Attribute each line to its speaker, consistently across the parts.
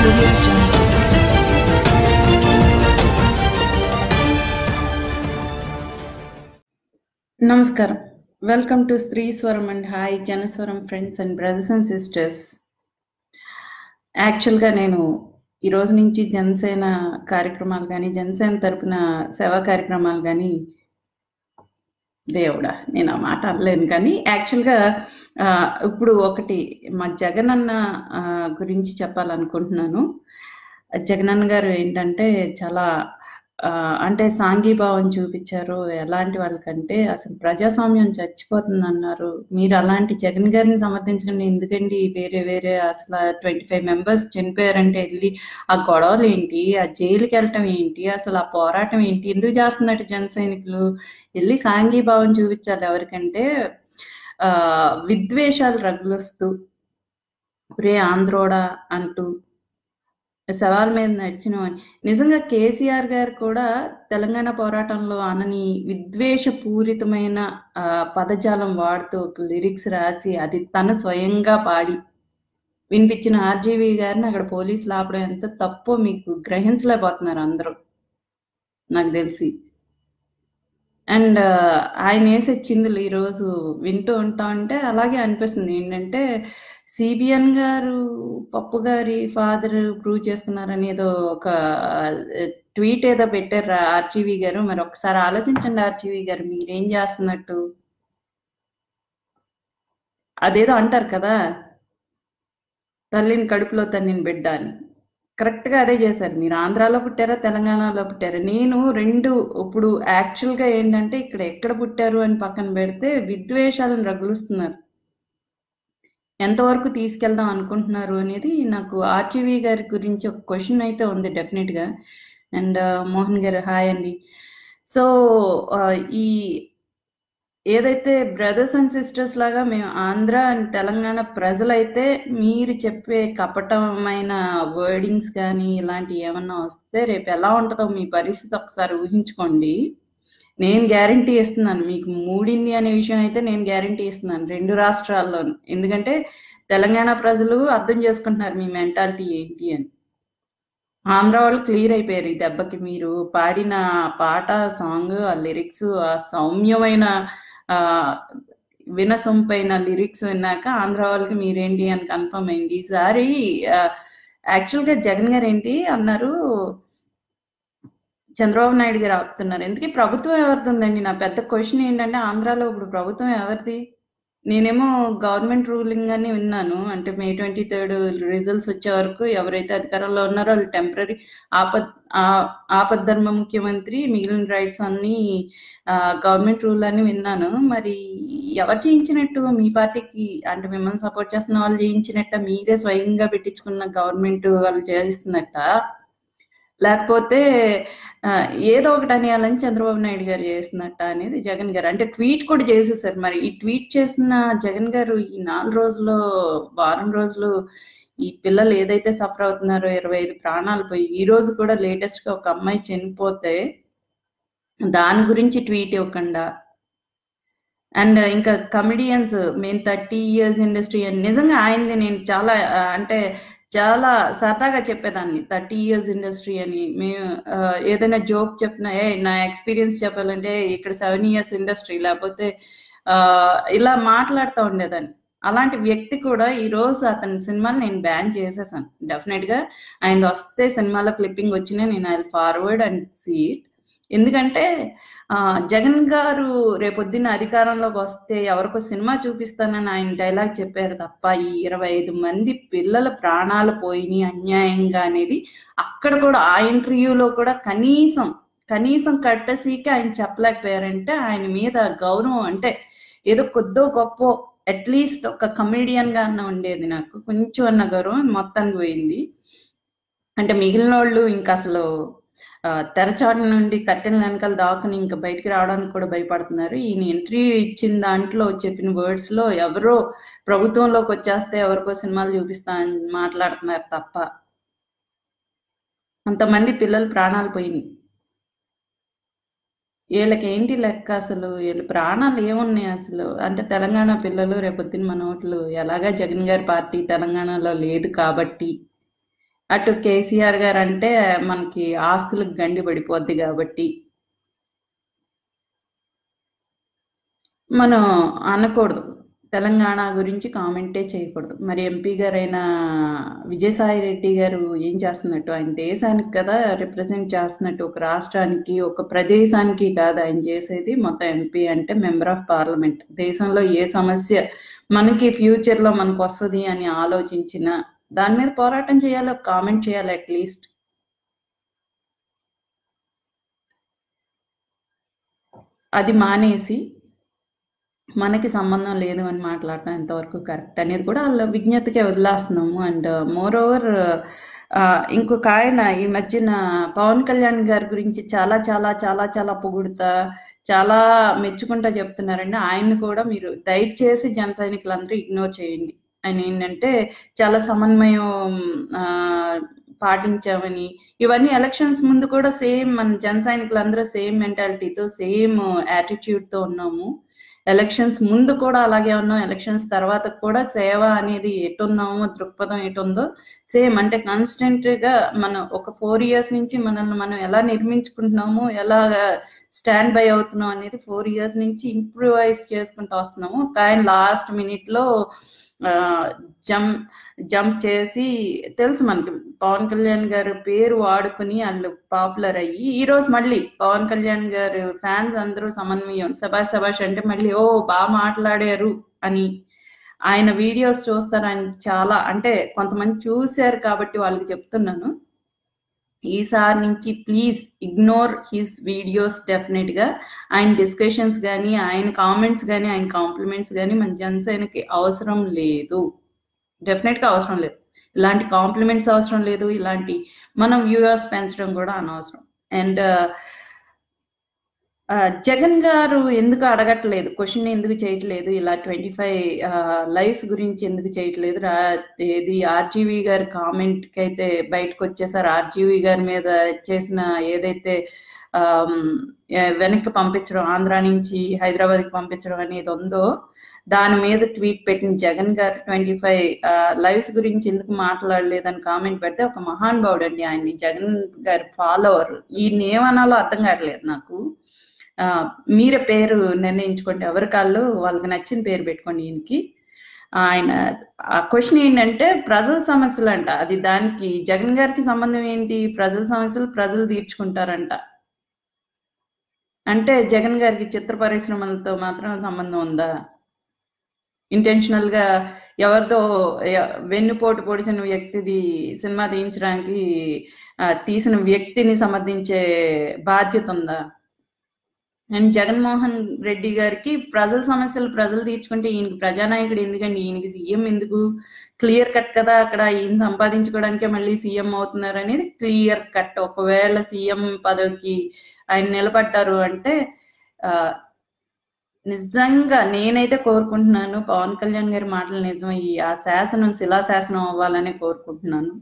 Speaker 1: audio jungle.
Speaker 2: నమస్కారం welcome to Stree Swaram and hi Janaswaram friends and brothers and sisters యాక్చువల్గా నేను ఈ రోజు నుంచి జనసేన కార్యక్రమాలు కానీ జనసేన తరపున సేవా కార్యక్రమాలు కానీ దేవుడా నేను ఆ మాట అనలేను కానీ యాక్చువల్గా ఆ, ఇప్పుడు ఒకటి మా జగన్ అన్న ఆ, గురించి చెప్పాలనుకుంటున్నాను జగనన్న గారు ఏంటంటే చాలా ఆ, అంటే సాంఘీభావం చూపించారు ఎలాంటి వాళ్ళకంటే అసలు ప్రజాస్వామ్యం చచ్చిపోతుంది అన్నారు మీరు అలాంటి జగన్ గారిని సమర్థించకండి ఎందుకండి వేరే వేరే అసలు ట్వంటీ ఫైవ్ మెంబర్స్ చనిపోయారంటే వెళ్ళి ఆ గొడవలు ఏంటి ఆ జైలుకి వెళ్ళటం ఏంటి అసలు ఆ పోరాటం ఏంటి ఎందుకు చేస్తున్నట్టు జన సైనికులు వెళ్ళి సాంఘీభావం చూపించాలి ఎవరికంటే ఆ విద్వేషాలు రగులుస్తూ ఒరే ఆంధ్రోడా అంటూ సవాల్ మీద నడిచిన వాడిని. నిజంగా కేసీఆర్ గారు కూడా తెలంగాణ పోరాటంలో అనని విద్వేషపూరితమైన ఆ, పదజాలం వాడుతూ ఒక లిరిక్స్ రాసి అది తన స్వయంగా పాడి వినిపించిన ఆర్జీవి గారిని అక్కడ పోలీసులు ఆపడం ఎంత తప్పో మీకు గ్రహించలేకపోతున్నారు అందరూ నాకు తెలిసి అండ్ ఆయన వేసే చిందులు ఈరోజు వింటూ ఉంటా ఉంటే అలాగే అనిపిస్తుంది ఏంటంటే సిబిఎన్ గారు పప్పు గారి ఫాదర్ ప్రూవ్ చేసుకున్నారని ఏదో ఒక ట్వీట్ ఏదో పెట్టారు ఆర్జీవి గారు మరి ఒకసారి ఆలోచించండి ఆర్జీవి గారు మీరేం చేస్తున్నట్టు అదేదో అంటారు కదా తల్లిని కడుపులో తన్నిన బిడ్డ అని కరెక్ట్గా అదే చేశారు మీరు ఆంధ్రాలో పుట్టారా తెలంగాణలో పుట్టారా నేను రెండు ఇప్పుడు యాక్చువల్గా ఏంటంటే ఇక్కడ ఎక్కడ పుట్టారు అని పక్కన పెడితే విద్వేషాలను రగులుస్తున్నారు ఎంతవరకు తీసుకెళ్దాం అనుకుంటున్నారు అనేది నాకు ఆర్జీవి గారి గురించి ఒక క్వశ్చన్ అయితే ఉంది డెఫినెట్గా అండ్ మోహన్ గారు హాయ్ అండి సో ఈ ఏదైతే బ్రదర్స్ అండ్ సిస్టర్స్ లాగా మేము ఆంధ్ర అండ్ తెలంగాణ ప్రజలైతే మీరు చెప్పే కపటమైన వర్డింగ్స్ కానీ ఇలాంటివి ఏమన్నా వస్తే రేపు ఎలా ఉంటుందో మీ పరిస్థితి ఒకసారి ఊహించుకోండి నేను గ్యారంటీ ఇస్తున్నాను మీకు మూడింది అనే విషయం అయితే నేను గ్యారంటీ ఇస్తున్నాను రెండు రాష్ట్రాల్లో ఎందుకంటే తెలంగాణ ప్రజలు అర్థం చేసుకుంటున్నారు మీ మెంటాలిటీ ఏంటి అని ఆంధ్ర వాళ్ళు క్లియర్ అయిపోయారు ఈ దెబ్బకి మీరు పాడిన పాట సాంగ్ ఆ లిరిక్స్ ఆ సౌమ్యమైన ఆ, వినసొంపైన లిరిక్స్ విన్నాక ఆంధ్ర వాళ్ళకి మీరేంటి అని కన్ఫర్మ్ అయింది ఈసారి యాక్చువల్గా జగన్ గారు ఏంటి అన్నారు చంద్రబాబు నాయుడు గారు ఆపుతున్నారు ఎందుకే ప్రభుత్వం ఎవరిది ఉందండి నా పెద్ద క్వశ్చన్ ఏంటంటే ఆంధ్రాలో ఇప్పుడు ప్రభుత్వం ఎవరిది నేనేమో గవర్నమెంట్ రూలింగ్ అని విన్నాను అంటే మే ట్వంటీ థర్డ్ రిజల్ట్స్ వచ్చే వరకు ఎవరైతే అధికారంలో ఉన్నారో వాళ్ళు టెంపరీ ఆపద్ ఆ- ఆపద్ధర్మ ముఖ్యమంత్రి మిగిలిన రైట్స్ అన్ని గవర్నమెంట్ రూల్ అని విన్నాను మరి ఎవరు చేయించినట్టు మీ పార్టీకి అంటే మిమ్మల్ని సపోర్ట్ చేస్తున్న వాళ్ళు చేయించినట్ట మీరే స్వయంగా పెట్టించుకున్న గవర్నమెంట్ వాళ్ళు చేయిస్తున్నట్ట లేకపోతే ఆ, ఏదో ఒకటి అనేయాలని చంద్రబాబు నాయుడు గారు చేస్తున్నట్ట అనేది జగన్ గారు అంటే ట్వీట్ కూడా చేసేసారు మరి ఈ ట్వీట్ చేసిన జగన్ గారు ఈ నాలుగు రోజులు వారం రోజులు ఈ పిల్లలు ఏదైతే సఫర్ అవుతున్నారో ఇరవై ఐదు ప్రాణాలు పోయి ఈ రోజు కూడా లేటెస్ట్ గా ఒక అమ్మాయి చనిపోతే దాని గురించి ట్వీట్ ఇవ్వకుండా అండ్ ఇంకా కమెడియన్స్ మేము థర్టీ ఇయర్స్ ఇండస్ట్రీ అని నిజంగా ఆయనది నేను చాలా ఆ, అంటే చాలా సరదాగా చెప్పేదాన్ని థర్టీ ఇయర్స్ ఇండస్ట్రీ అని మేము ఆ, ఏదైనా జోక్ చెప్పినా ఏ నా ఎక్స్పీరియన్స్ చెప్పాలంటే ఇక్కడ సెవెన్ ఇయర్స్ ఇండస్ట్రీ లేకపోతే ఆ, ఇలా మాట్లాడుతూ ఉండేదాన్ని అలాంటి వ్యక్తి కూడా ఈ రోజు అతని సినిమాలు నేను బ్యాన్ చేసేసాను డెఫినెట్ గా ఆయన వస్తే సినిమాలో క్లిప్పింగ్ వచ్చినా నేను ఐ ఫార్వర్డ్ అండ్ సీట్ ఎందుకంటే ఆ, జగన్ గారు రేపొద్దున అధికారంలోకి వస్తే ఎవరికో సినిమా చూపిస్తానని ఆయన డైలాగ్ చెప్పారు తప్ప ఈ ఇరవై ఐదు మంది పిల్లల ప్రాణాలు పోయినాయి అన్యాయంగా అనేది అక్కడ కూడా ఆ ఇంటర్వ్యూలో కూడా కనీసం కనీసం కట్టసీకి ఆయన చెప్పలేకపోయారంటే ఆయన మీద గౌరవం అంటే ఏదో కొద్దో గొప్ప అట్లీస్ట్ ఒక కమెడియన్ గా అన్న ఉండేది నాకు కొంచెం అన్న గౌరవం మొత్తానికి పోయింది అంటే మిగిలిన వాళ్ళు ఇంకా అసలు ఆ, తెరచాటు నుండి కట్టెల వెనకాల దాకుని ఇంకా బయటికి రావడానికి కూడా భయపడుతున్నారు ఈయన ఇంటర్వ్యూ ఇచ్చిన దాంట్లో చెప్పిన వర్డ్స్ లో ఎవరో ప్రభుత్వంలోకి వచ్చేస్తే ఎవరికో సినిమాలు చూపిస్తా అని మాట్లాడుతున్నారు తప్ప అంతమంది పిల్లలు ప్రాణాలు పోయినాయి వీళ్ళకి ఏంటి లెక్క అసలు వీళ్ళ ప్రాణాలు ఏమున్నాయి అసలు అంటే తెలంగాణ పిల్లలు రేపొద్దున మన ఓట్లు ఎలాగా జగన్ గారి పార్టీ తెలంగాణలో లేదు కాబట్టి అటు కేసీఆర్ గారు అంటే మనకి ఆస్తులకు గండి పడిపోద్ది కాబట్టి మనం అనకూడదు తెలంగాణ గురించి కామెంటే చేయకూడదు మరి ఎంపీ గారైన విజయసాయి రెడ్డి గారు ఏం చేస్తున్నట్టు ఆయన దేశానికి కదా రిప్రజెంట్ చేస్తున్నట్టు ఒక రాష్ట్రానికి ఒక ప్రదేశానికి కాదు ఆయన చేసేది మొత్తం ఎంపీ అంటే మెంబర్ ఆఫ్ పార్లమెంట్ దేశంలో ఏ సమస్య మనకి ఫ్యూచర్లో మనకు వస్తుంది అని ఆలోచించిన దాని మీద పోరాటం చేయాలి ఒక కామెంట్ చేయాలి అట్లీస్ట్ అది మానేసి మనకి సంబంధం లేదు అని మాట్లాడటం ఎంతవరకు కరెక్ట్ అనేది కూడా వాళ్ళ విజ్ఞతకే వదిలేస్తున్నాము అండ్ మోర్ ఓవర్ ఇంకొక ఆయన ఈ మధ్యన పవన్ కళ్యాణ్ గారి గురించి చాలా చాలా చాలా చాలా పొగుడుతా చాలా మెచ్చుకుంటా చెప్తున్నారండి ఆయన్ని కూడా మీరు దయచేసి జన సైనికులందరూ ఇగ్నోర్ చేయండి ఆయన ఏంటంటే చాలా సమన్వయం ఆ, పాటించామని ఇవన్నీ ఎలక్షన్స్ ముందు కూడా సేమ్ మన జన సైనికులందరూ సేమ్ మెంటాలిటీతో సేమ్ యాటిట్యూడ్తో ఉన్నాము ఎలక్షన్స్ ముందు కూడా అలాగే ఉన్నాం ఎలక్షన్స్ తర్వాత కూడా సేవ అనేది ఎటున్నామో దృక్పథం ఎటుందో సేమ్ అంటే కాన్స్టెంట్ గా మనం ఒక ఫోర్ ఇయర్స్ నుంచి మనల్ని మనం ఎలా నిర్మించుకుంటున్నామో ఎలా స్టాండ్ బై అవుతున్నాం అనేది ఫోర్ ఇయర్స్ నుంచి ఇంప్రూవైజ్ చేసుకుంటూ వస్తున్నాము కానీ లాస్ట్ మినిట్ లో జంప్ జంప్ చేసి తెలుసు మనకి పవన్ కళ్యాణ్ గారు పేరు వాడుకుని వాళ్ళు పాపులర్ అయ్యి ఈ రోజు మళ్ళీ పవన్ కళ్యాణ్ గారు ఫ్యాన్స్ అందరూ సమన్వయం సభాష్ సభాష్ అంటే మళ్ళీ ఓ బాగా మాట్లాడారు అని ఆయన వీడియోస్ చూస్తారని చాలా అంటే కొంతమంది చూశారు కాబట్టి వాళ్ళకి చెప్తున్నాను ఈసారి నుంచి please ignore his videos definite గా ఆయన డిస్కషన్స్ కానీ ఆయన కామెంట్స్ కానీ ఆయన కాంప్లిమెంట్స్ కానీ మన జనసేనకి అవసరం లేదు డెఫినెట్ గా అవసరం లేదు ఇలాంటి కాంప్లిమెంట్స్ అవసరం లేదు ఇలాంటి మనం వ్యూవర్స్ పెంచడం కూడా అనవసరం అండ్ జగన్ గారు ఎందుకు అడగట్లేదు క్వశ్చన్ ఎందుకు చేయట్లేదు ఇలా ట్వంటీ ఫైవ్ లైవ్స్ గురించి ఎందుకు చేయట్లేదు రా ఇది ఆర్జీవి గారి కామెంట్ కి అయితే బయటకు వచ్చేసారు ఆర్జీవి గారి మీద చేసిన ఏదైతే ఆమ్, ఏ- వెనక్కి పంపించడం ఆంధ్ర నుంచి హైదరాబాద్కి పంపించడం అనేది ఉందో దాని మీద ట్వీట్ పెట్టిన జగన్ గారు ట్వంటీ ఫైవ్ లైవ్స్ గురించి ఎందుకు మాట్లాడలేదని కామెంట్ పెడితే ఒక మహానుభావుడు అండి ఆయన్ని జగన్ గారి ఫాలోవర్ ఈయన ఏమనాలో అర్థం కావట్లేదు నాకు ఆ, మీరే పేరు నిర్ణయించుకోండి ఎవరి కాళ్ళు వాళ్ళకి నచ్చిన పేరు పెట్టుకోండి ఈయనకి ఆయన ఆ క్వశ్చన్ ఏంటంటే ప్రజల సమస్యలు అంట అది దానికి జగన్ గారికి సంబంధం ఏంటి ప్రజల సమస్యలు ప్రజలు తీర్చుకుంటారంట అంటే జగన్ గారికి చిత్ర పరిశ్రమలతో మాత్రం సంబంధం ఉందా ఇంటెన్షనల్ గా ఎవరితో ఎ- వెన్నుపోటు పొడిచిన వ్యక్తిది సినిమా తీయించడానికి ఆ, తీసిన వ్యక్తిని సమర్థించే బాధ్యత ఉందా అండ్ జగన్మోహన్ రెడ్డి గారికి ప్రజల సమస్యలు ప్రజలు తీర్చుకుంటే ఈయనకి ప్రజానాయకుడు ఎందుకండి ఈయనకి సీఎం ఎందుకు క్లియర్ కట్ కదా అక్కడ ఈయన సంపాదించుకోవడానికే మళ్ళీ సీఎం అవుతున్నారు అనేది క్లియర్ కట్ ఒకవేళ సీఎం పదవికి ఆయన నిలబడ్డారు అంటే ఆ, నిజంగా నేనైతే కోరుకుంటున్నాను పవన్ కళ్యాణ్ గారి మాటలు నిజమయ్యి ఆ శాసనం శిలాశాసనం అవ్వాలని కోరుకుంటున్నాను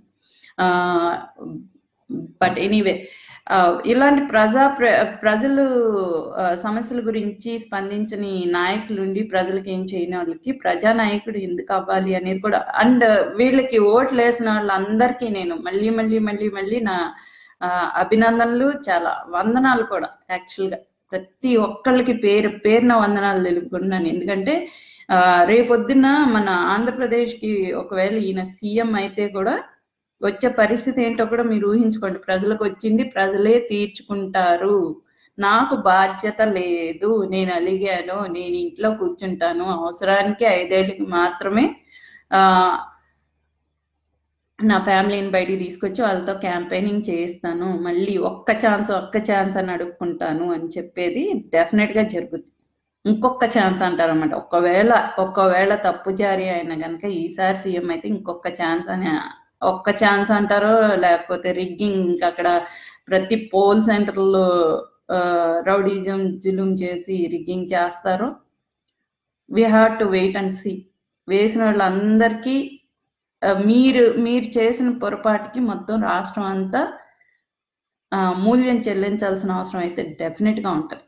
Speaker 2: బట్ ఎనీవే ఇలాంటి ప్రజా ప్ర- ప్రజలు ఆ, సమస్యల గురించి స్పందించని నాయకులుండి ప్రజలకి ఏం చేయని వాళ్ళకి ప్రజానాయకుడు ఎందుకు అవ్వాలి అనేది కూడా అండ్ వీళ్ళకి ఓట్లు వేసిన వాళ్ళందరికీ నేను మళ్ళీ మళ్ళీ మళ్ళీ మళ్ళీ నా ఆ, అభినందనలు చాలా వందనాలు కూడా యాక్చువల్ గా ప్రతి ఒక్కళ్ళకి పేరు పేరున వందనాలు తెలుపుకుంటున్నాను ఎందుకంటే ఆ, రేపొద్దున మన ఆంధ్రప్రదేశ్ కి ఒకవేళ ఈయన సీఎం అయితే కూడా వచ్చే పరిస్థితి ఏంటో కూడా మీరు ఊహించుకోండి ప్రజలకు వచ్చింది ప్రజలే తీర్చుకుంటారు నాకు బాధ్యత లేదు నేను అలిగాను నేను ఇంట్లో కూర్చుంటాను అవసరానికి ఐదేళ్ళకి మాత్రమే ఆ నా ఫ్యామిలీని బయటికి తీసుకొచ్చి వాళ్ళతో క్యాంపెయినింగ్ చేయిస్తాను మళ్ళీ ఒక్క ఛాన్స్ ఒక్క ఛాన్స్ అని అడుక్కుంటాను అని చెప్పేది డెఫినెట్ గా జరుగుతుంది ఇంకొక ఛాన్స్ అంటారు అనమాట ఒకవేళ ఒకవేళ తప్పు జారీ అయినా కనుక ఈసారి సీఎం అయితే ఇంకొక ఛాన్స్ అని ఒక్క ఛాన్స్ అంటారో లేకపోతే రిగ్గింగ్ ఇంకా అక్కడ ప్రతి పోల్ సెంటర్లో రౌడీజం జులుం చేసి రిగ్గింగ్ చేస్తారో we have to wait and see వేసిన వాళ్ళందరికీ ఆ, మీరు మీరు చేసిన పొరపాటుకి మొత్తం రాష్ట్రం అంతా ఆ, మూల్యం చెల్లించాల్సిన అవసరం అయితే డెఫినెట్ గా ఉంటది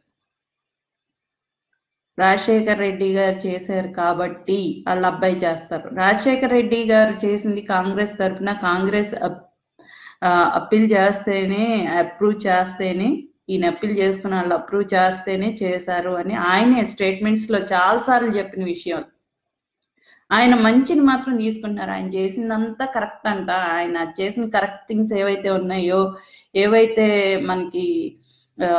Speaker 2: రాజశేఖర్ రెడ్డి గారు చేశారు కాబట్టి వాళ్ళ అబ్బాయి చేస్తారు రాజశేఖర్ రెడ్డి గారు చేసింది కాంగ్రెస్ తరఫున కాంగ్రెస్ అబ్- అప్పీల్ చేస్తేనే అప్రూవ్ చేస్తేనే ఈయన అప్పీల్ చేసుకున్న వాళ్ళు అప్రూవ్ చేస్తేనే చేశారు అని ఆయనే స్టేట్మెంట్స్లో చాలాసార్లు చెప్పిన విషయాలు ఆయన మంచిని మాత్రం తీసుకుంటున్నారు ఆయన చేసిందంతా కరెక్ట్ అంట ఆయన చేసిన కరెక్ట్ థింగ్స్ ఏవైతే ఉన్నాయో ఏవైతే మనకి ఆ,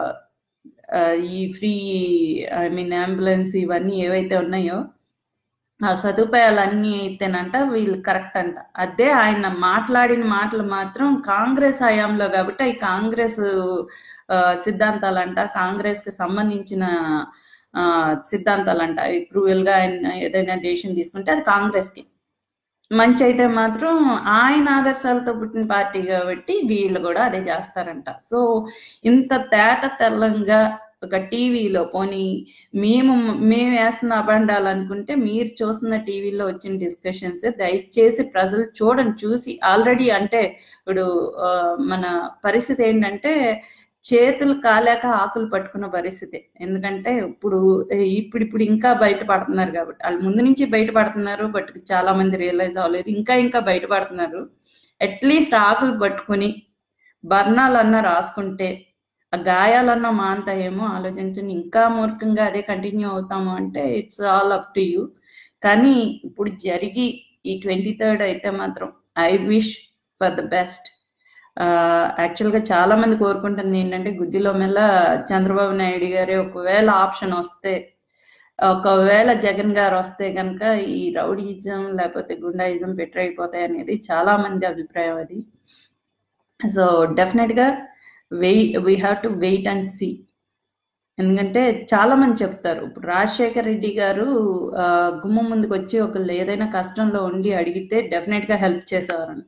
Speaker 2: ఆ, ఈ ఫ్రీ ఐ మీన్ అంబులెన్స్ ఇవన్నీ ఏవైతే ఉన్నాయో ఆ సదుపాయాలన్నీ అయితేనంట వీళ్ళు కరెక్ట్ అంట అదే ఆయన మాట్లాడిన మాటలు మాత్రం కాంగ్రెస్ హయాంలో కాబట్టి అవి కాంగ్రెస్ ఆ, సిద్ధాంతాలంట కాంగ్రెస్ కి సంబంధించిన ఆ, సిద్ధాంతాలంట అవి క్రూయల్ గా ఆయన ఏదైనా డెసిషన్ తీసుకుంటే అది కాంగ్రెస్ కి మంచి అయితే మాత్రం ఆయన ఆదర్శాలతో పుట్టిన పార్టీ కాబట్టి వీళ్ళు కూడా అదే చేస్తారంట సో ఇంత తేట తెల్లంగా ఒక టీవీలో పోనీ మేము మేము వేస్తున్న అబండాలు అనుకుంటే మీరు చూస్తున్న టీవీలో వచ్చిన డిస్కషన్స్ దయచేసి ప్రజలు చూడండి చూసి ఆల్రెడీ అంటే ఇప్పుడు ఆ, మన పరిస్థితి ఏంటంటే చేతులు కాలేక ఆకులు పట్టుకున్న పరిస్థితి ఎందుకంటే ఇప్పుడు ఇప్పుడు ఇప్పుడు ఇంకా బయటపడుతున్నారు కాబట్టి వాళ్ళు ముందు నుంచి బయటపడుతున్నారు బట్ చాలా మంది రియలైజ్ అవ్వలేదు ఇంకా ఇంకా బయటపడుతున్నారు అట్లీస్ట్ ఆకులు పట్టుకుని బర్ణాలన్నా రాసుకుంటే ఆ గాయాలన్నా మాంతాయేమో ఆలోచించండి ఇంకా మూర్ఖంగా అదే కంటిన్యూ అవుతాము అంటే it's all up to you కానీ ఇప్పుడు జరిగి ఈ ట్వంటీ థర్డ్ అయితే మాత్రం I wish for the best యాక్చువల్గా చాలా మంది కోరుకుంటుంది ఏంటంటే గుడ్డిలో మెల్ల చంద్రబాబు నాయుడు గారే ఒకవేళ ఆప్షన్ వస్తే ఒకవేళ జగన్ గారు వస్తే కనుక ఈ రౌడీయిజం లేకపోతే గుండాయిజం బెటర్ అయిపోతాయి అనేది చాలా మంది అభిప్రాయం అది సో డెఫినెట్గా వెయి we have to wait and see ఎందుకంటే చాలా మంది చెప్తారు ఇప్పుడు రాజశేఖర్ రెడ్డి గారు ఆ, గుమ్మం ముందుకు వచ్చి ఒకళ్ళు ఏదైనా కష్టంలో ఉండి అడిగితే డెఫినెట్ గా హెల్ప్ చేసేవారంట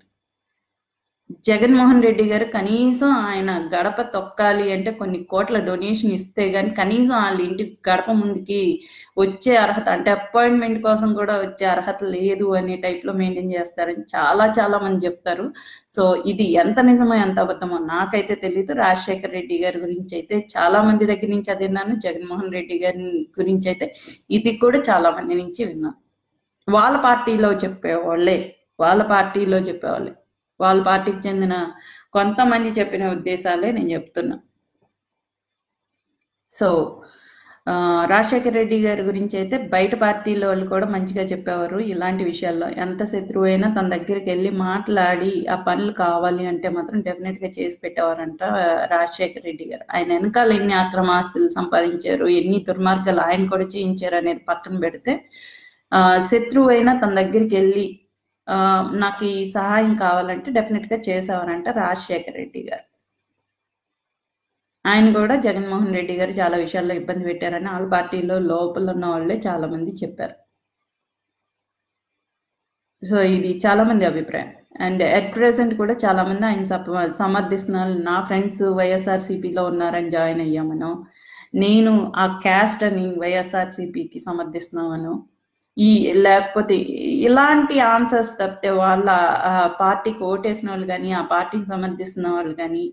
Speaker 2: జగన్మోహన్ రెడ్డి గారు కనీసం ఆయన గడప తొక్కాలి అంటే కొన్ని కోట్ల డొనేషన్ ఇస్తే గాని కనీసం వాళ్ళ ఇంటి గడప ముందుకి వచ్చే అర్హత అంటే అపాయింట్మెంట్ కోసం కూడా వచ్చే అర్హత లేదు అనే టైప్ లో మెయింటైన్ చేస్తారని చాలా చాలా మంది చెప్తారు సో ఇది ఎంత నిజమో ఎంత అబద్ధమో నాకైతే తెలియదు రాజశేఖర్ రెడ్డి గారి గురించి అయితే చాలా మంది దగ్గర నుంచి అది విన్నాను జగన్మోహన్ రెడ్డి గారి గురించి అయితే ఇది కూడా చాలా మంది నుంచి విన్నాను వాళ్ళ పార్టీలో చెప్పేవాళ్ళే వాళ్ళ పార్టీలో చెప్పేవాళ్ళే వాళ్ళ పార్టీకి చెందిన కొంతమంది చెప్పిన ఉద్దేశాలే నేను చెప్తున్నా సో ఆ, రాజశేఖర్ రెడ్డి గారి గురించి అయితే బయట పార్టీల వాళ్ళు కూడా మంచిగా చెప్పేవారు ఇలాంటి విషయాల్లో ఎంత శత్రువు అయినా తన దగ్గరికి వెళ్ళి మాట్లాడి ఆ పనులు కావాలి అంటే మాత్రం డెఫినెట్ గా చేసి పెట్టేవారంట ఆ, రాజశేఖర్ రెడ్డి గారు ఆయన వెనకాల ఎన్ని అక్రమాస్తులు సంపాదించారు ఎన్ని దుర్మార్గాలు ఆయన కూడా చేయించారు అనేది పక్కన పెడితే ఆ, శత్రువు అయినా తన దగ్గరికి వెళ్ళి ఆ, నాకు ఈ సహాయం కావాలంటే డెఫినెట్ గా చేసేవారంట రాజశేఖర్ రెడ్డి గారు ఆయన కూడా జగన్మోహన్ రెడ్డి గారు చాలా విషయాల్లో ఇబ్బంది పెట్టారని వాళ్ళ పార్టీలో లోపల ఉన్న వాళ్ళే చాలా మంది చెప్పారు సో ఇది చాలా మంది అభిప్రాయం అండ్ అట్ ప్రెసెంట్ కూడా చాలా మంది ఆయన సప సమర్థిస్తున్నారు నా ఫ్రెండ్స్ వైఎస్ఆర్సీపీలో ఉన్నారని జాయిన్ అయ్యామను నేను ఆ క్యాస్ట్ అని వైఎస్ఆర్సీపీకి సమర్థిస్తున్నామను ఈ లేకపోతే ఇలాంటి ఆన్సర్స్ తప్పితే వాళ్ళ ఆ పార్టీకి ఓటేసిన వాళ్ళు కానీ ఆ పార్టీకి సమర్థిస్తున్న వాళ్ళు కానీ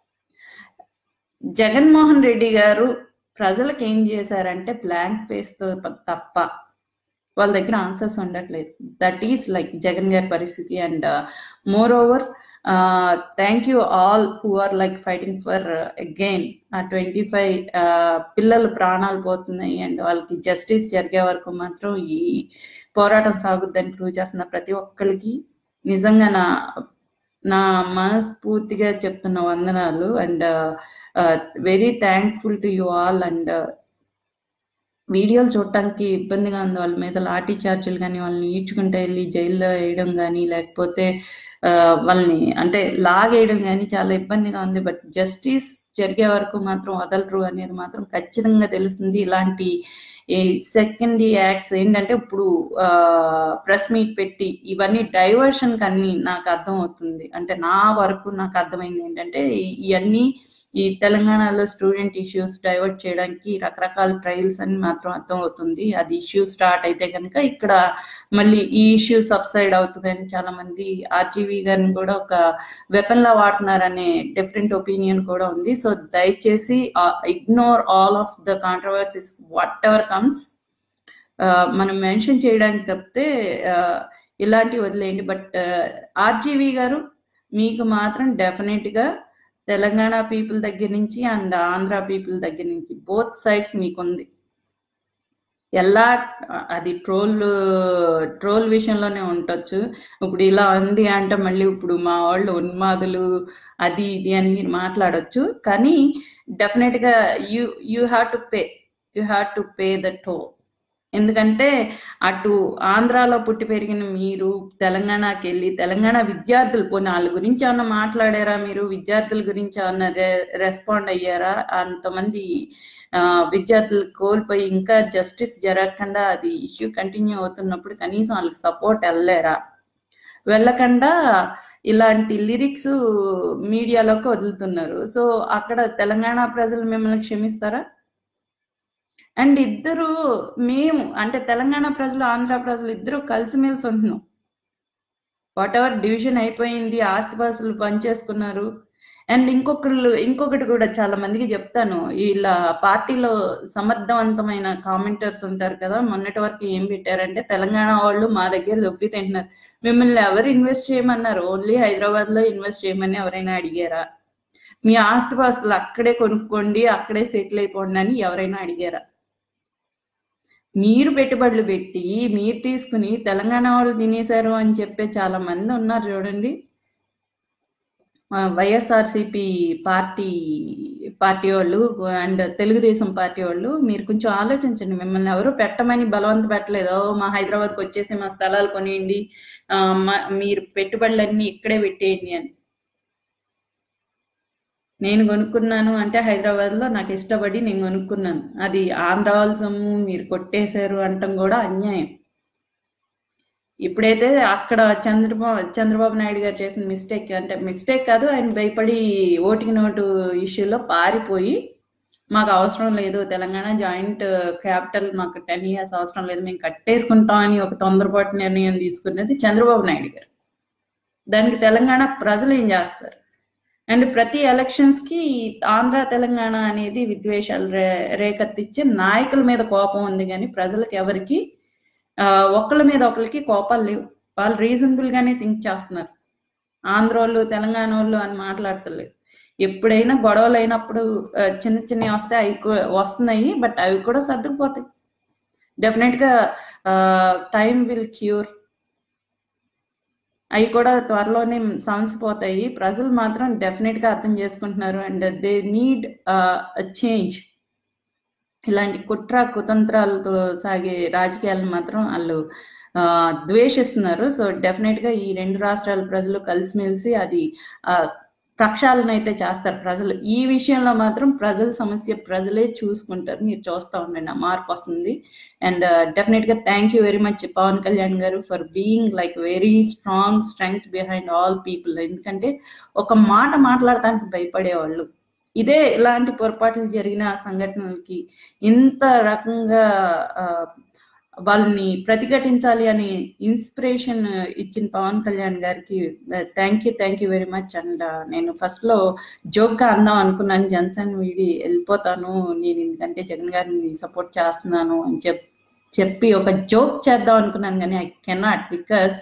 Speaker 2: జగన్మోహన్ రెడ్డి గారు ప్రజలకు ఏం చేశారంటే బ్లాంక్ ఫేస్ తో ప- తప్ప వాళ్ళ దగ్గర ఆన్సర్స్ ఉండట్లేదు దట్ ఈస్ లైక్ జగన్ గారి పరిస్థితి and moreover thank you all who are like fighting for again ఆ ట్వంటీ ఫైవ్ పిల్లలు ప్రాణాలు పోతున్నాయి అండ్ వాళ్ళకి జస్టిస్ జరిగే వరకు మాత్రం ఈ పోరాటం సాగుద్దని ప్రూవ్ చేస్తున్న ప్రతి ఒక్కరికి నిజంగా నా నా మనస్ఫూర్తిగా చెప్తున్న వందనాలు and very thankful to you all and వీడియోలు చూడటానికి ఇబ్బందిగా ఉంది వాళ్ళ మీద లాఠీ చార్జీలు కానీ వాళ్ళని ఈడ్చుకుంటే వెళ్ళి జైల్లో వేయడం కానీ లేకపోతే ఆ, వాళ్ళని అంటే లాగేయడం కానీ చాలా ఇబ్బందిగా ఉంది బట్ జస్టిస్ జరిగే వరకు మాత్రం వదలరు అనేది మాత్రం ఖచ్చితంగా తెలుస్తుంది ఇలాంటి ఈ సెకండ్ యాక్ట్స్ ఏంటంటే ఇప్పుడు ప్రెస్ మీట్ పెట్టి ఇవన్నీ డైవర్షన్ కన్నీ నాకు అర్థం అవుతుంది అంటే నా వరకు నాకు అర్థమైంది ఏంటంటే ఈ- ఇవన్నీ ఈ తెలంగాణలో స్టూడెంట్ ఇష్యూస్ డైవర్ట్ చేయడానికి రకరకాల ట్రయల్స్ అని మాత్రం అర్థం అవుతుంది అది ఇష్యూ స్టార్ట్ అయితే కనుక ఇక్కడ మళ్ళీ ఈ ఇష్యూ సబ్సైడ్ అవుతుందని చాలా మంది ఆర్జీవీ గారిని కూడా ఒక వెపన్ లా వాడుతున్నారనే డిఫరెంట్ ఒపీనియన్ కూడా ఉంది సో దయచేసి ignore all of the controversies whatever comes మనం మెన్షన్ చేయడానికి తప్పితే ఆ, ఇలాంటివి వదిలేయండి బట్ ఆర్జీవీ గారు మీకు మాత్రం డెఫినెట్‌గా తెలంగాణ పీపుల్ దగ్గర నుంచి అండ్ ఆంధ్ర పీపుల్ దగ్గర నుంచి బోత్ సైడ్స్ మీకుంది. ఎలా అది ట్రోల్ ట్రోల్ విషయంలోనే ఉండొచ్చు. ఇప్పుడు ఇలా ఉంది అంటే మళ్ళీ ఇప్పుడు మా వాళ్ళు ఉన్మాదులు అది ఇది అని మీరు మాట్లాడొచ్చు. కానీ డెఫినిట్‌గా you you have to pay. You have to pay the toll. ఎందుకంటే అటు ఆంధ్రాలో పుట్టి పెరిగిన మీరు తెలంగాణకెళ్ళి తెలంగాణ విద్యార్థులు పోనీ ఆళ్ళ గురించి ఏమన్నా మాట్లాడారా మీరు? విద్యార్థుల గురించి ఏమన్నా రె రెస్పాండ్ అయ్యారా? అంతమంది ఆహ్, విద్యార్థులు కోల్పోయి ఇంకా జస్టిస్ జరగకుండా అది ఇష్యూ కంటిన్యూ అవుతున్నప్పుడు కనీసం ఆళ్ళకి సపోర్ట్ ఎళ్ళలేరా? వెళ్ళకుండా ఇలాంటి లిరిక్స్ మీడియాలోకి వదులుతున్నారు. సో, అక్కడ తెలంగాణ ప్రజలు మిమ్మల్ని క్షమిస్తారా? అండ్ ఇద్దరు మేము అంటే తెలంగాణ ప్రజలు, ఆంధ్ర ప్రజలు ఇద్దరు కలిసిమెలిసి ఉంటున్నాం. వాటెవర్ డివిజన్ అయిపోయింది. ఆస్తిపాస్తులు పంచేసుకున్నారు. అండ్ ఇంకొకళ్ళు ఇంకొకటి కూడా చాలా మందికి చెప్తాను. ఈళ్ళ పార్టీలో సమర్థవంతమైన కామెంటర్స్ ఉంటారు కదా! మొన్నటి వరకు ఏం పెట్టారంటే తెలంగాణ వాళ్ళు మా దగ్గర దొబ్బి తింటున్నారు. మిమ్మల్ని ఎవరు ఇన్వెస్ట్ చేయమన్నారు? ఓన్లీ హైదరాబాద్‌లో ఇన్వెస్ట్ చేయమని ఎవరైనా అడిగారా? మీ ఆస్తిపాస్తులు అక్కడే కొనుక్కోండి. అక్కడే సెటిల్ అయిపోండి అని ఎవరైనా అడిగారా? మీరు పెట్టుబడులు పెట్టి, మీరు తీసుకొని తెలంగాణ వాళ్ళు తినేసారు అని చెప్పే చాలా మంది ఉన్నారు చూడండి. ఆహ్, వైఎస్ఆర్‌సీపీ పార్టీ పార్టీ వాళ్ళు అండ్ తెలుగుదేశం పార్టీ వాళ్ళు మీరు కొంచెం ఆలోచించండి. మిమ్మల్ని ఎవరు పెట్టమని బలవంత పెట్టలేదు. ఓహ్! మా హైదరాబాద్‌కొచ్చేసి మా స్థలాలు కొనేయండి. ఆహ్, మ మీరు పెట్టుబడులన్నీ ఇక్కడే పెట్టేయండి అని. నేను కొనుక్కున్నాను అంటే హైదరాబాద్‌లో నాకు ఇష్టపడి నేను కొనుక్కున్నాను. అది ఆంధ్ర వాళ్ళ సొమ్ము మీరు కొట్టేసారు అనటం కూడా అన్యాయం. ఇప్పుడైతే అక్కడ చంద్రబా చంద్రబాబు నాయుడు గారు చేసిన మిస్టేక్ అంటే మిస్టేక్ కాదు. ఆయన భయపడి ఓటికి నోటు ఇష్యూలో పారిపోయి మాకు అవసరం లేదు. తెలంగాణ జాయింట్ క్యాపిటల్ మాకు 10 ఇయర్స్ అవసరం లేదు. మేము కట్టేసుకుంటాం అని ఒక తొందరపాటు నిర్ణయం తీసుకున్నది చంద్రబాబు నాయుడు గారు. దానికి తెలంగాణ ప్రజలు ఏం చేస్తారు? అండ్ ప్రతి ఎలక్షన్స్‌కి ఆంధ్ర, తెలంగాణ అనేది విద్వేషాలు రే రేకెత్తిచ్చే నాయకుల మీద కోపం ఉంది గానీ ప్రజలకి ఎవరికీ ఆహ్, ఒకళ్ళ మీద ఒకళ్ళకి కోపాలు లేవు. వాళ్ళు రీజనబుల్‌గానే థింక్ చేస్తున్నారు. ఆంధ్రోళ్ళు, తెలంగాణోళ్ళు అని మాట్లాడతలేదు. ఎప్పుడైనా గొడవలైనప్పుడు ఆహ్, చిన్న చిన్నయి వస్తాయి. అయి కూ వస్తున్నాయి. బట్ అవి కూడా సర్దుకుపోతాయి. డెఫినిట్‌గా ఆహ్, టైమ్ విల్ క్యూర్. అయి కూడా త్వరలోనే సమసిపోతాయి. ప్రజలు మాత్రం డెఫినిట్‌గా అర్థం చేసుకుంటున్నారు. అండ్ దే నీడ్ ఆహ్, ఎ చేంజ్. ఇలాంటి కుట్ర, కుతంత్రాలతో సాగే రాజకీయాలను మాత్రం ఆళ్ళు ఆహ్, ద్వేషిస్తున్నారు. సో, డెఫినిట్‌గా ఈ 2 రాష్ట్రాల ప్రజలు కలిసిమెలిసి అది ఆహ్, ప్రక్షాళనైతే చేస్తారు ప్రజలు. ఈ విషయంలో మాత్రం ప్రజల సమస్య ప్రజలే చూసుకుంటారు. మీరు చూస్తా ఉండండి. ఆ మార్పొస్తుంది. అండ్ డెఫినిట్‌గా thank you very much Pawan Kalyan garu for being like very strong strength behind all people. ఎందుకంటే ఒక మాట మాట్లాడటానికి భయపడేవాళ్ళు. ఇదే ఇలాంటి పొరపాట్లు జరిగిన సంఘటనలకి ఇంత రకంగా ఆహ్, వాళ్ళని ప్రతిఘటించాలి అని ఇన్‌స్పిరేషన్ ఇచ్చిన పవన్ కళ్యాణ్ గారికి ah, thank you, thank you very much. And నేను ఫస్ట్‌లో జోక్‌గా అందాం అనుకున్నాను. జనసేన వీడి ఎళ్ళిపోతాను. నేను ఎందుకంటే జగన్ గారిని సపోర్ట్ చేస్తున్నాను అని చెప్ చెప్పి ఒక జోక్ చేద్దాం అనుకున్నాను గానీ I cannot because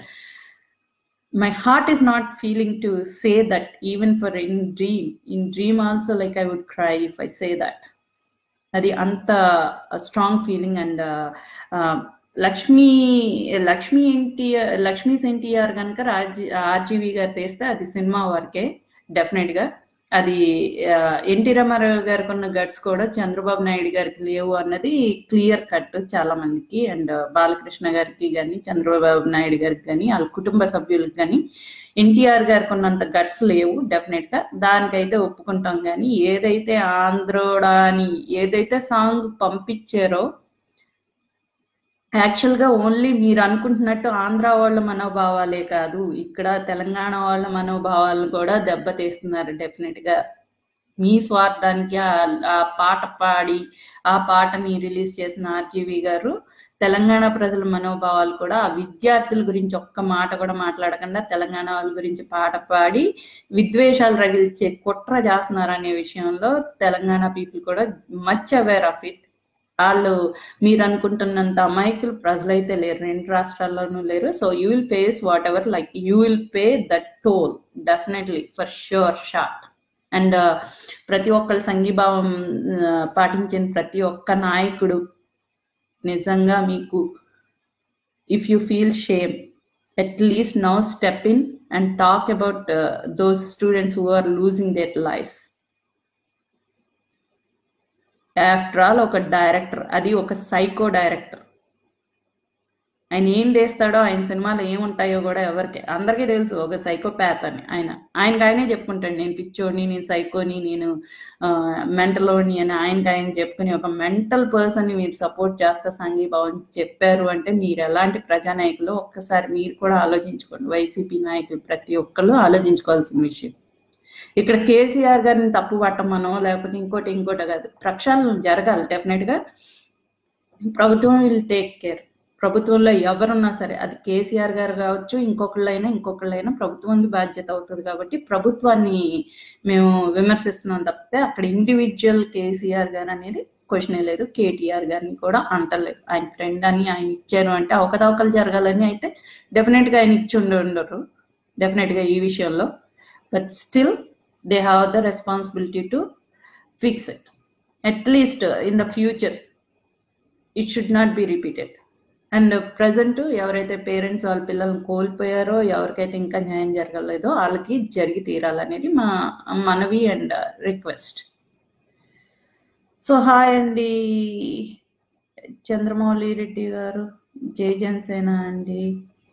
Speaker 2: my heart is not feeling to say that even for in dream. In dream also like I would cry if I say that. అది అంత స్ట్రాంగ్ ఫీలింగ్ అండ్ ఆహ్, లక్ష్మీ లక్ష్మీ ఎన్టీఆర్ లక్ష్మీస్ ఎన్టీఆర్ గనుక రాజ్ ఆర్‌జీవి గారు తీస్తే అది సినిమా వరకే డెఫినిట్‌గా. అది ఆహ్, ఎన్టీ రామారావు గారికున్న గట్స్ కూడా చంద్రబాబు నాయుడు గారికి లేవు అన్నది క్లియర్ కట్ చాలా మందికి. అండ్ బాలకృష్ణ గారికి గాని, చంద్రబాబు నాయుడు గారికి గాని, ఆళ్ళ కుటుంబ సభ్యులకి గాని ఎన్టీఆర్ గారికున్నంత గట్స్ లేవు డెఫినిట్‌గా. దానికైతే ఒప్పుకుంటాం గానీ ఏదైతే ఆంధ్రోడా అని ఏదైతే సాంగ్ పంపించారో యాక్చువల్‌గా ఓన్లీ మీరనుకుంటున్నట్టు ఆంధ్ర వాళ్ళ మనోభావాలే కాదు. ఇక్కడ తెలంగాణ వాళ్ళ మనోభావాలను కూడా దెబ్బతీస్తున్నారు డెఫినిట్‌గా. మీ స్వార్థానికి ఆల్ ఆ పాట పాడి, ఆ పాటని రిలీజ్ చేసిన ఆర్‌జీవి గారు తెలంగాణ ప్రజల మనోభావాలు కూడా ఆ విద్యార్థుల గురించి ఒక్క మాట కూడా మాట్లాడకుండా తెలంగాణ వాళ్ళ గురించి పాట పాడి విద్వేషాలు రగిల్చే కుట్ర చేస్తున్నారనే విషయంలో తెలంగాణ పీపుల్ కూడా మచ్ అవేర్ ఆఫ్ ఇట్. ఆళ్ళు మీరనుకుంటున్నంత అమాయకులు ప్రజలైతే లేరు. 2 రాష్ట్రాల్లోనూ లేరు. So, you will face whatever like you will pay that toll. Definitely for sure shot and ప్రతి ఒక్కరు సంఘీభావం ఆ, పాటించిన ప్రతి ఒక్క నాయకుడు నిజంగా మీకు if you feel shame at least now step in and talk about uh, those students who are losing their lives after all ఒక డైరెక్టర్ అది ఒక సైకో డైరెక్టర్ ఆయన ఏం చేస్తాడో ఆయన సినిమాలో ఏముంటాయో కూడా ఎవరికి అందరికీ తెలుసు ఒక సైకోపాత్ అని ఆయన ఆయనకి ఆయనే చెప్పుకుంటాడు నేను పిచ్చోని నేను సైకోని నేను మెంటలోని అని ఆయనకి ఆయన చెప్పుకుని ఒక మెంటల్ పర్సన్ని మీరు సపోర్ట్ చేస్తా సంఘీభావం చెప్పారు అంటే మీరు ఎలాంటి ప్రజానాయకులు ఒక్కసారి మీరు కూడా ఆలోచించుకోండి వైసీపీ నాయకులు ప్రతి ఒక్కరు ఆలోచించుకోవాల్సిన విషయం ఇక్కడ కేసీఆర్ గారిని తప్పు పట్టమనో లేకపోతే ఇంకోటి ఇంకోటి కాదు ప్రక్షాళన జరగాలి డెఫినెట్గా ప్రభుత్వం విల్ టేక్ కేర్ ప్రభుత్వంలో ఎవరున్నా సరే అది కేసీఆర్ గారు కావచ్చు ఇంకొకళ్ళైనా ఇంకొకళ్ళైనా ప్రభుత్వం బాధ్యత అవుతుంది కాబట్టి ప్రభుత్వాన్ని మేము విమర్శిస్తున్నాం తప్పితే అక్కడ ఇండివిజువల్ కేసీఆర్ గారు అనేది క్వశ్చనే లేదు కేటీఆర్ గారిని కూడా అంటలేదు ఆయన ఫ్రెండ్ అని ఆయన ఇచ్చారు అంటే అవకతవకలు జరగాలని అయితే డెఫినెట్గా ఆయన ఇచ్చి ఉండి ఉండరు డెఫినెట్గా ఈ విషయంలో but still they have the responsibility to fix it at least in the future it should not be repeated and present ఎవరైతే పేరెంట్స్ వాళ్ళ పిల్లల్ని కోల్పోయారో ఎవరికైతే ఇంకా న్యాయం జరగలేదో వాళ్ళకి జరిగి తీరాలనేది మా మనవి అండ్ రిక్వెస్ట్ సో హాయ్ అండి చంద్రమౌళి రెడ్డి గారు జై జనసేన అండి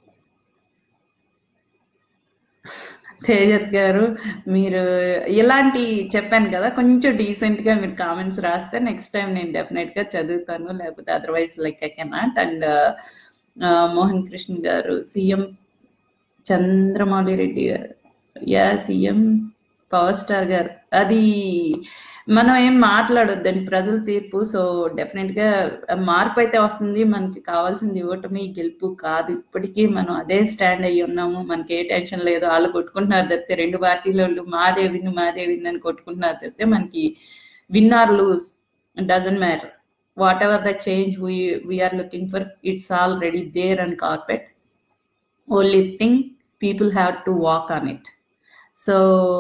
Speaker 2: తేజత్ గారు మీరు ఇలాంటి చెప్పాను కదా కొంచెం డీసెంట్ గా మీరు కామెంట్స్ రాస్తే నెక్స్ట్ టైం నేను డెఫినెట్ గా చదువుతాను లేకపోతే otherwise like I cannot and Mohan Krishna garu CM Chandramouli Reddy గారు యా సీఎం పవర్ స్టార్ గారు అది మనం ఏం మాట్లాడొద్దండి ప్రజల తీర్పు సో డెఫినెట్ గా మార్పు అయితే వస్తుంది మనకి కావాల్సింది ఓటమి గెలుపు కాదు ఇప్పటికీ మనం అదే స్టాండ్ అయ్యి ఉన్నాము మనకి ఏ టెన్షన్ లేదు వాళ్ళు కొట్టుకుంటున్నారు తప్పితే రెండు పార్టీల వాళ్ళు మాదే విన్ మాదే విన్ అని కొట్టుకుంటున్నారు తప్పితే మనకి win or lose doesn't matter whatever the change we are looking for it's already there and carpet only thing people have to walk on it so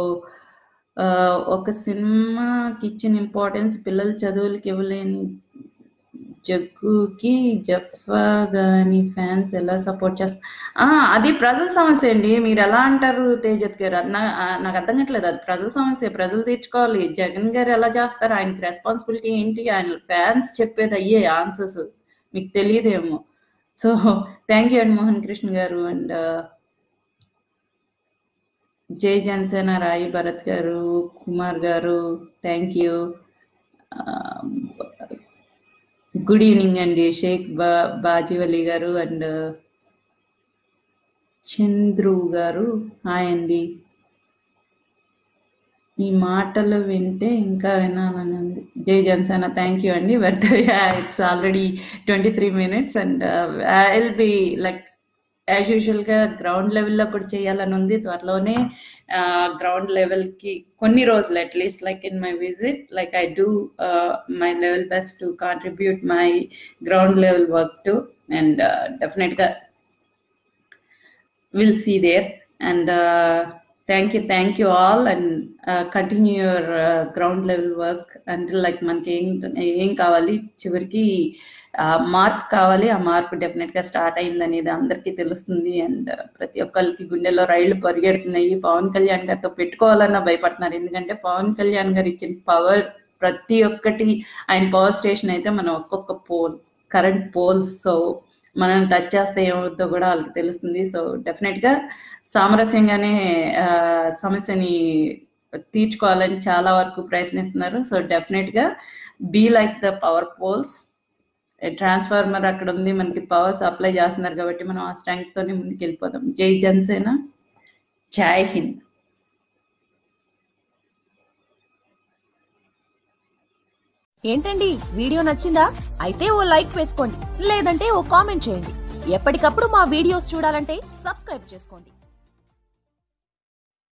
Speaker 2: ఒక సినిమాకి ఇచ్చిన ఇంపార్టెన్స్ పిల్లల చదువులకి ఇవ్వలేని జగ్గుకి జఫా గాని ఫ్యాన్స్ ఎలా సపోర్ట్ చేస్తారు అది ప్రజల సమస్య అండి మీరు ఎలా అంటారు తేజత్ గారు అది నా- ఆ, నాకు అర్థం కావట్లేదు అది ప్రజల సమస్య ప్రజలు తీర్చుకోవాలి జగన్ గారు ఎలా చేస్తారు ఆయనకి రెస్పాన్సిబిలిటీ ఏంటి ఆయన ఫ్యాన్స్ చెప్పేది అయ్యే ఆన్సర్స్ మీకు తెలియదేమో సో థ్యాంక్ యూ అండి మోహన్ కృష్ణ గారు అండ్ జై జనసేన రాయి భరత్ గారు కుమార్ గారు థ్యాంక్ యూ గుడ్ ఈవినింగ్ అండి షేక్ బా బాజీవలి గారు అండ్ చంద్రు గారు హాయ్ అండి ఈ మాటలు వింటే ఇంకా వినాలని ఉంది జై జనసేన థ్యాంక్ యూ అండి but it's already twenty three minutes and I will be like as యూజువల్గా గ్రౌండ్ లెవెల్లో కూడా చేయాలని ఉంది త్వరలోనే గ్రౌండ్ లెవెల్కి కొన్ని రోజులు at least like in my visit like I do my level best to contribute my ground level work to and డెఫినెట్గా will see there and thank you thank you all and continue your ground level work అంటే like మనకి ఏం ఏం కావాలి చివరికి మార్పు కావాలి ఆ మార్పు డెఫినెట్గా స్టార్ట్ అయింది అనేది అందరికీ తెలుస్తుంది అండ్ ప్రతి ఒక్కరికి గుండెల్లో రైళ్లు పరిగెడుతున్నాయి పవన్ కళ్యాణ్ గారితో పెట్టుకోవాలన్నా భయపడుతున్నారు ఎందుకంటే పవన్ కళ్యాణ్ గారు ఇచ్చిన పవర్ ప్రతి ఒక్కటి ఆయన పవర్ స్టేషన్ అయితే మనం ఒక్కొక్క పోల్ కరెంట్ పోల్స్ సో మనం టచ్ చేస్తే ఏమవుతుందో కూడా వాళ్ళకి తెలుస్తుంది సో డెఫినెట్గా సామరస్యంగానే ఆ, సమస్యని తీర్చుకోవాలని చాలా వరకు ప్రయత్నిస్తున్నారు సో డెఫినెట్గా be like the power poles transformer అక్కడ ఉంది మనకి పవర్ సప్లై చేస్తున్నారు కాబట్టి మనం ఆ స్ట్రెంగ్త్ తోనే ముందుకు వెళ్ళిపోదాం జై జనసేన జై హింద్
Speaker 1: ఏంటండి వీడియో నచ్చిందా అయితే ఓ లైక్ వేసుకోండి లేదంటే ఓ కామెంట్ చేయండి ఎప్పటికప్పుడు మా వీడియోస్ చూడాలంటే సబ్స్క్రైబ్ చేసుకోండి